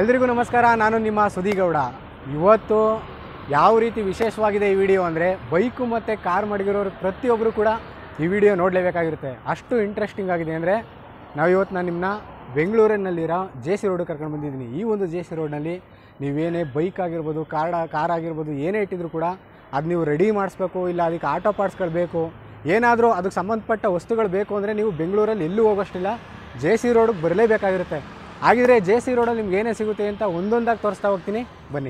ಎಲ್ರಿಗೂ ನಮಸ್ಕಾರ ನಾನು ನಿಮ್ಮ ಸುದಿಗೌಡ ಇವತ್ತು ಯಾವ ರೀತಿ ವಿಶೇಷವಾಗಿದೆ ಈ ವಿಡಿಯೋ ಅಂದರೆ ಬೈಕು ಮತ್ತು ಕಾರ್ ಮಡಗಿರೋರು ಪ್ರತಿಯೊಬ್ಬರು ಕೂಡ ಈ ವಿಡಿಯೋ ನೋಡಲೇಬೇಕಾಗಿರುತ್ತೆ ಅಷ್ಟು ಇಂಟ್ರೆಸ್ಟಿಂಗ್ ಆಗಿದೆ ಅಂದರೆ ನಾವು ಇವತ್ತು ನಾನು ನಿಮ್ಮನ್ನ ಬೆಂಗಳೂರಿನಲ್ಲಿರೋ ಜೆ ಸಿ ರೋಡ್ ಕರ್ಕೊಂಡು ಬಂದಿದ್ದೀನಿ ಈ ಒಂದು ಜೆ ಸಿ ರೋಡ್ನಲ್ಲಿ ನೀವೇನೇ ಬೈಕ್ ಆಗಿರ್ಬೋದು ಕಾರ್ ಕಾರ್ ಆಗಿರ್ಬೋದು ಏನೇ ಇಟ್ಟಿದ್ರು ಕೂಡ ಅದು ನೀವು ರೆಡಿ ಮಾಡಿಸ್ಬೇಕು ಇಲ್ಲ ಅದಕ್ಕೆ ಆಟೋ ಪಾರ್ಟ್ಸ್ಗಳು ಬೇಕು ಏನಾದರೂ ಅದಕ್ಕೆ ಸಂಬಂಧಪಟ್ಟ ವಸ್ತುಗಳು ಬೇಕು ಅಂದರೆ ನೀವು ಬೆಂಗಳೂರಲ್ಲಿ ಎಲ್ಲೂ ಹೋಗೋಷ್ಟಿಲ್ಲ ಜೆ ಸಿ ರೋಡಿಗೆ ಬರಲೇಬೇಕಾಗಿರುತ್ತೆ ಹಾಗಿದ್ರೆ ಜೆ ಸಿ ರೋಡಲ್ಲಿ ನಿಮ್ಗೆ ಏನೇ ಸಿಗುತ್ತೆ ಅಂತ ಒಂದೊಂದಾಗಿ ತೋರಿಸ್ತಾ ಹೋಗ್ತೀನಿ ಬನ್ನಿ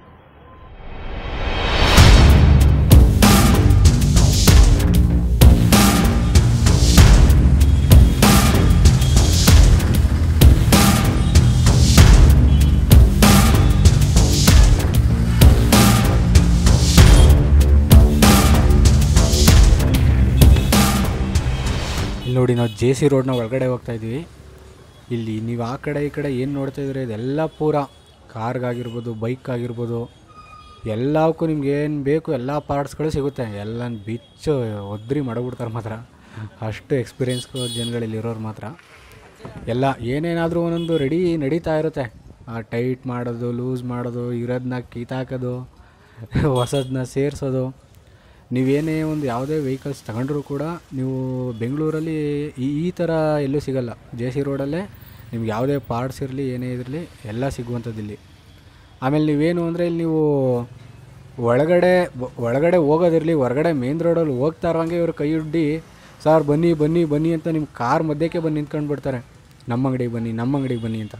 ಇಲ್ಲಿ ನೋಡಿ ನಾವು ಜೆ ಸಿ ರೋಡ್ನ ಒಳಗಡೆ ಹೋಗ್ತಾ ಇದ್ದೀವಿ ಇಲ್ಲಿ ನೀವು ಆ ಕಡೆ ಈ ಕಡೆ ಏನು ನೋಡ್ತಾ ಇದ್ರೆ ಇದೆಲ್ಲ ಪೂರ ಕಾರ್ಗಾಗಿರ್ಬೋದು ಬೈಕ್ ಆಗಿರ್ಬೋದು ಎಲ್ಲಕ್ಕೂ ನಿಮ್ಗೆ ಏನು ಬೇಕು ಎಲ್ಲ ಪಾರ್ಟ್ಸ್ಗಳು ಸಿಗುತ್ತೆ ಎಲ್ಲ ಬಿಚ್ಚು ಒದ್ರಿ ಮಾಡಬಿಡ್ತಾರೆ ಮಾತ್ರ ಅಷ್ಟು ಎಕ್ಸ್ಪೀರಿಯೆನ್ಸ್ ಜನಗಳಲ್ಲಿ ಇರೋರು ಮಾತ್ರ ಎಲ್ಲ ಏನೇನಾದರೂ ಒಂದೊಂದು ರೆಡಿ ನಡೀತಾ ಇರುತ್ತೆ ಆ ಟೈಟ್ ಮಾಡೋದು ಲೂಸ್ ಮಾಡೋದು ಇರೋದನ್ನ ಕಿತ್ತಾಕೋದು ಹೊಸದನ್ನ ಸೇರಿಸೋದು ನೀವೇನೇ ಒಂದು ಯಾವುದೇ ವೆಹಿಕಲ್ಸ್ ತಗೊಂಡ್ರೂ ಕೂಡ ನೀವು ಬೆಂಗಳೂರಲ್ಲಿ ಈ ಈ ಥರ ಎಲ್ಲೂ ಸಿಗಲ್ಲ ಜೆ ಸಿ ರೋಡಲ್ಲೇ ನಿಮ್ಗೆ ಯಾವುದೇ ಪಾರ್ಟ್ಸ್ ಇರಲಿ ಏನೇ ಇರಲಿ ಎಲ್ಲ ಸಿಗುವಂಥದ್ದು ಇಲ್ಲಿ ಆಮೇಲೆ ನೀವೇನು ಅಂದರೆ ಇಲ್ಲಿ ನೀವು ಒಳಗಡೆ ಬ- ಒಳಗಡೆ ಹೋಗೋದಿರಲಿ ಹೊರಗಡೆ ಮೇನ್ ರೋಡಲ್ಲಿ ಹೋಗ್ತಾ ಇರೋಂಗೆ ಇವರು ಕೈ ಹಿಡ್ದು ಸರ್ ಬನ್ನಿ ಬನ್ನಿ ಬನ್ನಿ ಅಂತ ನಿಮ್ಮ ಕಾರ್ ಮಧ್ಯಕ್ಕೆ ಬಂದು ನಿಂತ್ಕೊಂಡು ಬಿಡ್ತಾರೆ ನಮ್ಮ ಅಂಗಡಿಗೆ ಬನ್ನಿ ನಮ್ಮ ಅಂಗಡಿಗೆ ಬನ್ನಿ ಅಂತ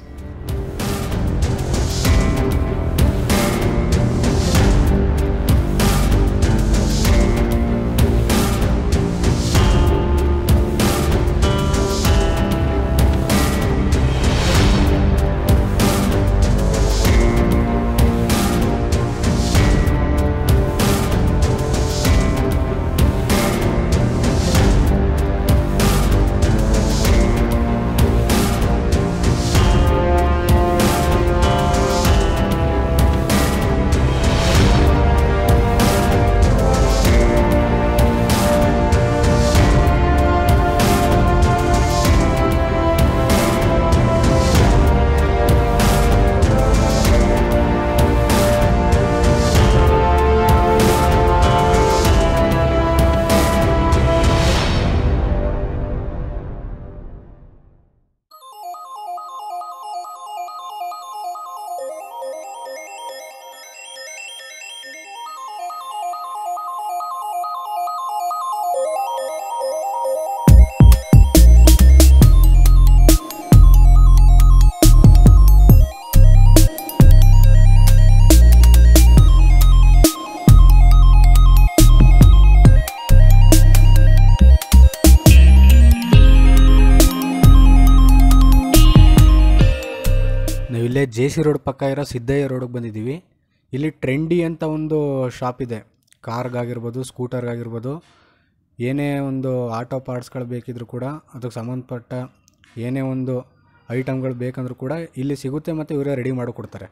ನಾವಿಲ್ಲೇ ಜೆ ಸಿ ರೋಡ್ ಪಕ್ಕ ಇರೋ ಸಿದ್ದಯ್ಯ ರೋಡಿಗೆ ಬಂದಿದ್ದೀವಿ ಇಲ್ಲಿ ಟ್ರೆಂಡಿ ಅಂತ ಒಂದು ಶಾಪ್ ಇದೆ ಕಾರ್ಗಾಗಿರ್ಬೋದು ಸ್ಕೂಟರ್ಗಾಗಿರ್ಬೋದು ಏನೇ ಒಂದು ಆಟೋ ಪಾರ್ಟ್ಸ್ಗಳು ಬೇಕಿದ್ರೂ ಕೂಡ ಅದಕ್ಕೆ ಸಂಬಂಧಪಟ್ಟ ಏನೇ ಒಂದು ಐಟಮ್ಗಳು ಬೇಕಂದ್ರೂ ಕೂಡ ಇಲ್ಲಿ ಸಿಗುತ್ತೆ ಮತ್ತು ಇವರೇ ರೆಡಿ ಮಾಡಿಕೊಡ್ತಾರೆ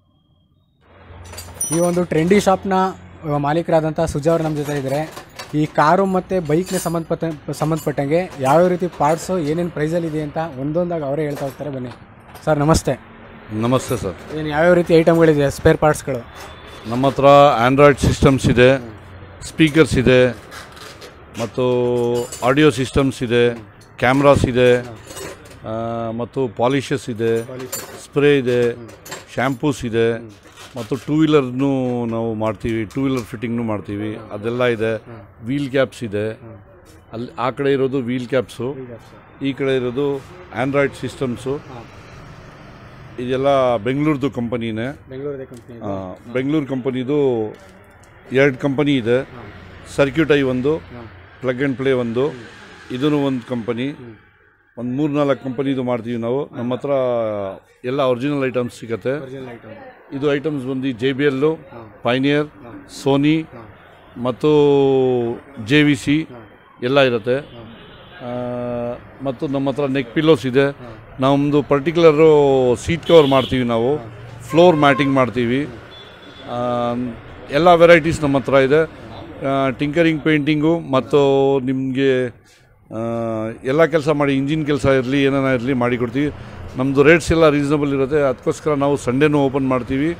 ಈ ಒಂದು ಟ್ರೆಂಡಿ ಶಾಪ್ನ ಅಹ್, ಮಾಲೀಕರಾದಂಥ ಸುಜಾ ಅವರು ನಮ್ಮ ಜೊತೆ ಇದ್ದಾರೆ ಈ ಕಾರು ಮತ್ತು ಬೈಕ್ಗೆ ಸಂಬಂಧಪಟ್ಟ ಸಂಬಂಧಪಟ್ಟಂಗೆ ಯಾವ್ಯಾವ ರೀತಿ ಪಾರ್ಟ್ಸು ಏನೇನು ಪ್ರೈಸಲ್ಲಿದೆ ಅಂತ ಒಂದೊಂದಾಗಿ ಅವರೇ ಹೇಳ್ತಾ ಹೋಗ್ತಾರೆ ಬನ್ನಿ ಸರ್ ನಮಸ್ತೆ ನಮಸ್ತೆ ಸರ್ ಏನು ಯಾವ್ಯಾವ ರೀತಿ ಐಟಮ್ಗಳಿದೆ ಸ್ಪೇರ್ ಪಾರ್ಟ್ಸ್ಗಳು ನಮ್ಮ ಹತ್ರ ಆಂಡ್ರಾಯ್ಡ್ ಸಿಸ್ಟಮ್ಸ್ ಇದೆ ಸ್ಪೀಕರ್ಸ್ ಇದೆ ಮತ್ತು ಆಡಿಯೋ ಸಿಸ್ಟಮ್ಸ್ ಇದೆ ಕ್ಯಾಮ್ರಾಸ್ ಇದೆ ಆ, ಮತ್ತು ಪಾಲಿಷಸ್ ಇದೆ ಸ್ಪ್ರೇ ಇದೆ ಶ್ಯಾಂಪೂಸ್ ಇದೆ ಮತ್ತು ಟೂ ವೀಲರ್ನು ನಾವು ಮಾಡ್ತೀವಿ ಟೂ ವೀಲರ್ ಫಿಟ್ಟಿಂಗ್ನು ಮಾಡ್ತೀವಿ ಅದೆಲ್ಲ ಇದೆ ವೀಲ್ ಕ್ಯಾಪ್ಸ್ ಇದೆ ಅಲ್ಲಿ ಆ ಕಡೆ ಇರೋದು ವೀಲ್ ಕ್ಯಾಪ್ಸು ಈ ಕಡೆ ಇರೋದು ಆಂಡ್ರಾಯ್ಡ್ ಸಿಸ್ಟಮ್ಸು ಇದೆಲ್ಲ ಬೆಂಗಳೂರದು ಕಂಪನಿನೇ ಬೆಂಗಳೂರು ಕಂಪ್ನಿ ಆ, ಬೆಂಗಳೂರು ಕಂಪನಿದು ಎರಡು ಕಂಪನಿ ಇದೆ ಸರ್ಕ್ಯೂಟ್ ಐ ಒಂದು ಪ್ಲಗ್ ಆ್ಯಂಡ್ ಪ್ಲೇ ಒಂದು ಇದೂ ಒಂದು ಕಂಪನಿ ಒಂದು ಮೂರು ನಾಲ್ಕು ಕಂಪನಿದು ಮಾಡ್ತೀವಿ ನಾವು ನಮ್ಮ ಹತ್ರ ಎಲ್ಲ ಒರಿಜಿನಲ್ ಐಟಮ್ಸ್ ಸಿಗತ್ತೆ ಇದು ಐಟಮ್ಸ್ ಬಂದು J B L Pioneer Sony ಮತ್ತು ಜೆ ವಿ ಸಿ ಎಲ್ಲ ಇರುತ್ತೆ ಆ, ಮತ್ತು ನಮ್ಮ ಹತ್ರ ನೆಕ್ ಪಿಲ್ಲೋಸ್ ಇದೆ ನಮ್ಮದು ಪರ್ಟಿಕ್ಯುಲರು ಸೀಟ್ ಕವರ್ ಮಾಡ್ತೀವಿ ನಾವು ಫ್ಲೋರ್ ಮ್ಯಾಟಿಂಗ್ ಮಾಡ್ತೀವಿ ಆ, ಎಲ್ಲ ವೆರೈಟೀಸ್ ನಮ್ಮ ಹತ್ರ ಇದೆ ಟಿಂಕರಿಂಗ್ ಪೇಂಟಿಂಗು ಮತ್ತು ನಿಮಗೆ ಎಲ್ಲ ಕೆಲಸ ಮಾಡಿ ಇಂಜಿನ್ ಕೆಲಸ ಇರಲಿ ಏನಾನ ಇರಲಿ ಮಾಡಿಕೊಡ್ತೀವಿ ನಮ್ಮದು ರೇಟ್ಸ್ ಎಲ್ಲ ರೀಸನಬಲ್ ಇರುತ್ತೆ ಅದಕ್ಕೋಸ್ಕರ ನಾವು ಸಂಡೇನೂ ಓಪನ್ ಮಾಡ್ತೀವಿ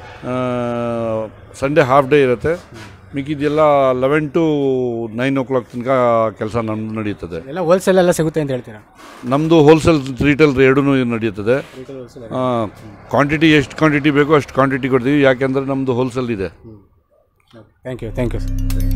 ಸಂಡೇ ಹಾಫ್ ಡೇ ಇರುತ್ತೆ ಮಿಕ್ಕಿದೆಲ್ಲ eleven to nine o'clock ತನಕ ಕೆಲಸ ನಮ್ಮದು ನಡೆಯುತ್ತದೆ ಎಲ್ಲ ಹೋಲ್ಸೇಲ್ ಎಲ್ಲ ಸಿಗುತ್ತೆ ಅಂತ ಹೇಳ್ತೀರಾ ನಮ್ಮದು ಹೋಲ್ಸೇಲ್ ರಿಟೇಲ್ ಎರಡೂ ನಡೆಯುತ್ತದೆ ಕ್ವಾಂಟಿಟಿ ಎಷ್ಟು ಕ್ವಾಂಟಿಟಿ ಬೇಕೋ ಅಷ್ಟು ಕ್ವಾಂಟಿಟಿ ಕೊಡ್ತೀವಿ ಯಾಕೆಂದರೆ ನಮ್ಮದು ಹೋಲ್ಸೇಲ್ ಇದೆ thank you thank you sir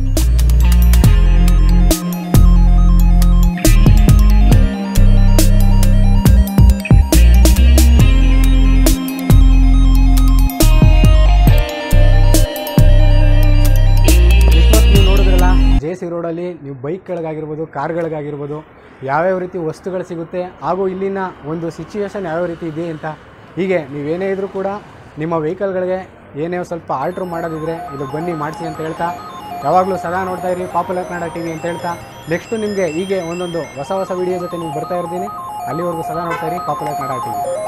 ಇಷ್ಟೊತ್ತು ನೀವು ನೋಡಿದ್ರಲ್ಲ ಜೆ ಸಿ ರೋಡಲ್ಲಿ ನೀವು ಬೈಕ್ಗಳಿಗಾಗಿರ್ಬೋದು ಕಾರ್ಗಳಿಗಾಗಿರ್ಬೋದು ಯಾವ್ಯಾವ ರೀತಿ ವಸ್ತುಗಳು ಸಿಗುತ್ತೆ ಹಾಗೂ ಇಲ್ಲಿನ ಒಂದು ಸಿಚುವೇಶನ್ ಯಾವ್ಯಾವ ರೀತಿ ಇದೆ ಅಂತ ಹೀಗೆ ನೀವೇನೇ ಇದ್ರೂ ಕೂಡ ನಿಮ್ಮ ವೆಹಿಕಲ್ಗಳಿಗೆ ಏನೇ ಸ್ವಲ್ಪ ಆಲ್ಟ್ರ್ ಮಾಡೋದಿದ್ರೆ ಇದು ಬನ್ನಿ ಮಾಡಿಸಿ ಅಂತ ಹೇಳ್ತಾ ಯಾವಾಗಲೂ ಸದಾ ನೋಡ್ತಾ ಇರಿ ಪಾಪ್ಯುಲರ್ ಕನ್ನಡ ಟಿ ವಿ ಅಂತ ಹೇಳ್ತಾ ನೆಕ್ಸ್ಟು ನಿಮಗೆ ಹೀಗೆ ಒಂದೊಂದು ಹೊಸ ಹೊಸ ವೀಡಿಯೋ ಜೊತೆ ನೀವು ಬರ್ತಾ ಇರ್ತೀನಿ ಅಲ್ಲಿವರೆಗೂ ಸದಾ ನೋಡ್ತಾ ಇರಿ ಪಾಪ್ಯುಲರ್ ಕನ್ನಡ ಟಿ ವಿ